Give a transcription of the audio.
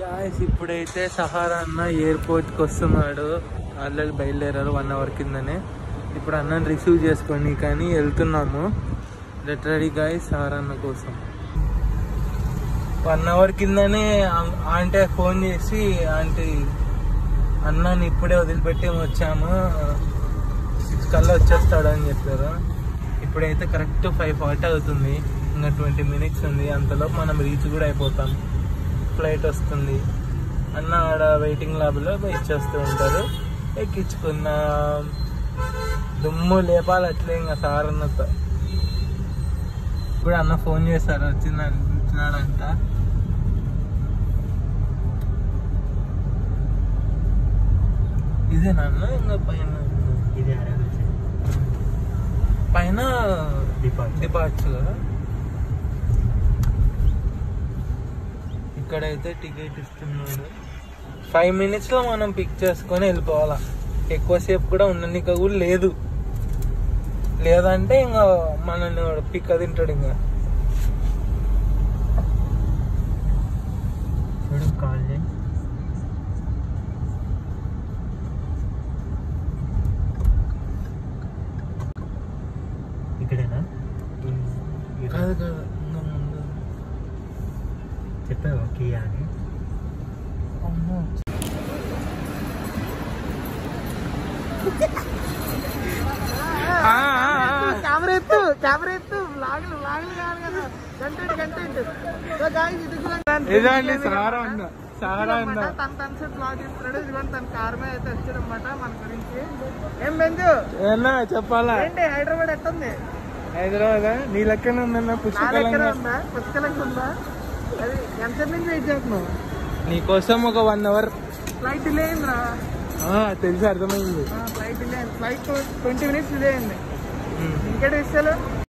Guys ఇప్పుడైతే Sahara అన్న ఎయిర్పోర్ట్కి వస్తున్నాడు ఆల్రెడీ బయలుదేరారు వన్ అవర్ కిందనే ఇప్పుడు అన్నని రిసీవ్ చేసుకొని కానీ వెళ్తున్నాము గెట్ రెడీ గాయస్ సహారా అన్న కోసం వన్ అవర్ కిందనే ఆ- ఆంటీ ఫోన్ చేసి ఆంటీ అన్నని ఇప్పుడే వదిలిపెట్టి వచ్చాము సిక్స్ కల్లా వచ్చేస్తాడు అని చెప్పారు ఇప్పుడైతే కరెక్ట్ ఫైవ్ ఫార్టీ అవుతుంది ఇంకా ట్వంటీ మినిట్స్ ఉంది అంతలోపు మనం రీచ్ కూడా అయిపోతాం ఫ్లైట్ వస్తుంది అన్న ఆడ వెయిటింగ్ ల్యాబ్లో ఇచ్చేస్తూ ఉంటారు ఎక్కించుకున్నాం దుమ్ము లేపాలి అట్లే ఇంకా సార్ అన్నతో ఇప్పుడు అన్న ఫోన్ చేశారు వచ్చింద వచ్చినాడంట ఇదేనా అన్న ఇంకా పైన ఇదే అడగచ్చు పైన డిపార్ట్ డిపార్ట్స్ కదా ఇక్కడైతే టికెట్ ఇస్తున్నాడు ఫైవ్ మినిట్స్ లో మనం పిక్ చేసుకొని వెళ్ళిపోవాలా ఎక్కువసేపు కూడా ఉండనిక కూడా లేదు లేదంటే ఇంకా మనల్ని పిక్ తింటాడు ఇంకా చూడు కాల్ చేయి ఇక్కడేనా కాదు కాదు ఇంకా ముందు చెప్పావా కియా అని అమ్మో. ఆ, ఆ, ఆ. కెమెరా ఎత్తు కెమెరా ఎత్తు లాగులు లాగులు కాదు కదా కంటెంట్ కంటెంట్ సో గాయ్స్ ఇది కూడా ఇదండి సహారా అన్న సహారా అన్న తన తన సెట్ బ్లాగ్ ఇస్తున్నాడు ఇదిగోండి తన కార్ మీద అయితే వచ్చాడనమాట మన గురించి ఏం బెంజు ఏమన్నా చెప్పాలా ఏంటి హైదరాబాద్ ఎట్టుంది హైదరాబాద్ నీ లెక్కన ఉందన్న నా దగ్గర పుస్తకాలంగా ఉందా పుస్తకాలంగా ఉందా అది ఎంతసేపు నుంచి వెయిట్ చేస్తున్నావు నీకోసం ఒక వన్ అవర్ ఫ్లైట్ డిలే అయిందిరా తెలిసి అర్థమైంది ఫ్లైట్ డిలే అయింది ఫ్లైట్ ట్వంటీ మినిట్స్ డిలే అయింది ఇంకేటి విషయాలు